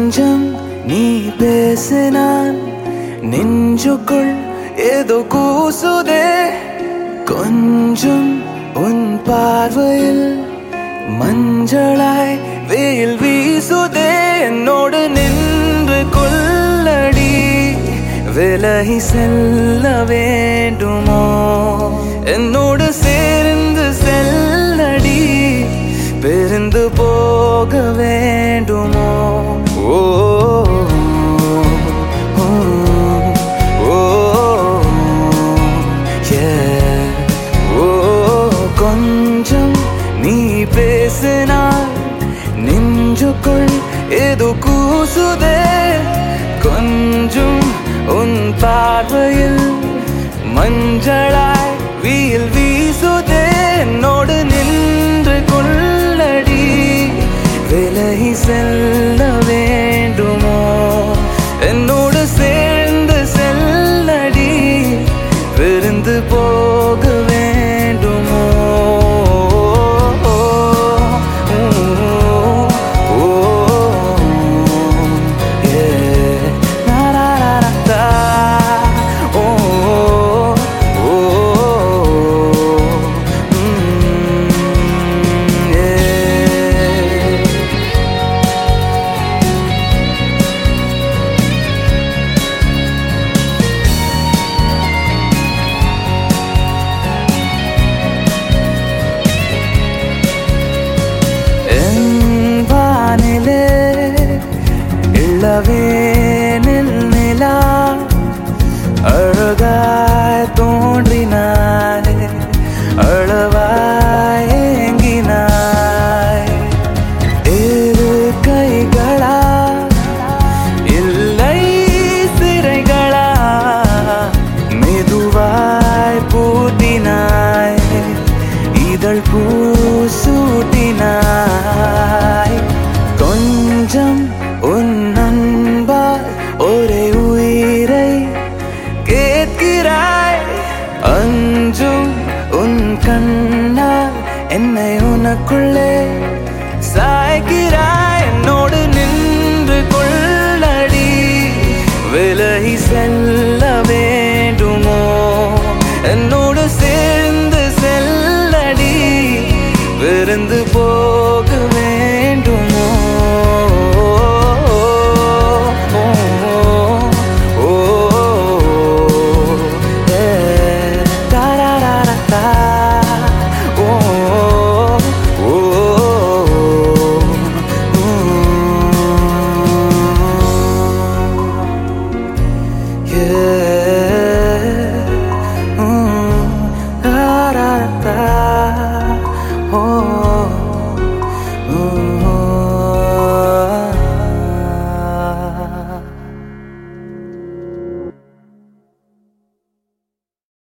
கொஞ்சம் நீ பேசினான் நெஞ்சுக்குள் ஏதோ கூசுதே கொஞ்சம் உன் பார்வையில் மஞ்சளாய் வெயில் வீசுதே என்னோடு நின்று கொள்ளடி விலகி செல்ல வேண்டுமோ என்னோடு சேர்ந்து செல்லடி பிரிந்து போக வேண்டுமோ ஓ ஓ, ஓ, yeah. ஓ கொஞ்சம் நீ பேசினாய் நெஞ்சுக்குள் ஏதோ கூசுதே கொஞ்சம் உன் பார்வையில் மஞ்சளாய் வீல் வீசுதே என்னோடு நின்று கொள்ளடி விலகி செல்ல வேண்டுமோ என்னோடு சேர்ந்து செல்லடி விருந்து போக வேண்டுமோ Yeah. என் வானிலே இளவேனில் நிலா அழகாய் தோன்றினாய் அழவாய் ஏங்கினாய் இரு கைகளா இல்லை சிறைகளா மெதுவாய் பூத்தினாய் இதழ் பூசூட்டினாய் கொஞ்சம் உன் அன்பால் ஒரே உயிரை கேட்கிறாய் அஞ்சும் உன் கண்ணால் என்னை உனக்குள்ளே சாய்கிறாய் என்னோடு நின்று கொள்ளடி விலகி செல்ல